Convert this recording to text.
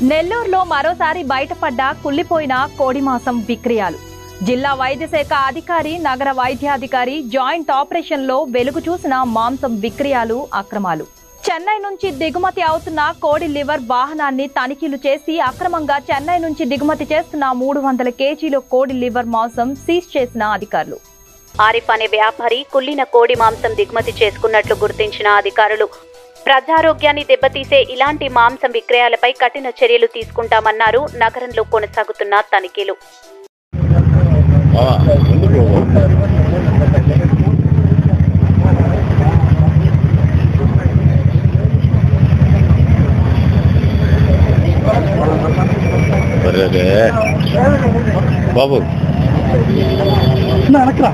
నెల్లూరులో మరోసారి బయటపడ్డ కుళ్ళిపోయిన కోడి మాంసం విక్రయాలు జిల్లా వైద్య శాఖ అధికారి నగర వైద్యాధికారి జాయింట్ ఆపరేషన్ లో వెలుగు చూసిన మాంసం విక్రయాలు అక్రమాలు చెన్నై నుంచి దిగుమతి అవుతున్న కోడి లివర్ వాహనాన్ని తనిఖీలు చేసి అక్రమంగా చెన్నై నుంచి దిగుమతి చేస్తున్న మూడు వందల కేజీల కోడి లివర్ మాంసం సీజ్ చేసిన అధికారులు ఆరిఫ్ అనే వ్యాపారి కుళ్ళిన కోడి మాంసం దిగుమతి చేసుకున్నట్లు గుర్తించిన అధికారులు ప్రజారోగ్యాన్ని దెబ్బతీసే ఇలాంటి మాంసం విక్రయాలపై కఠిన చర్యలు తీసుకుంటామన్నారు నగరంలో కొనసాగుతున్న తనిఖీలు బావా ఎందుకు బర్రెదే బాబు వెనకరా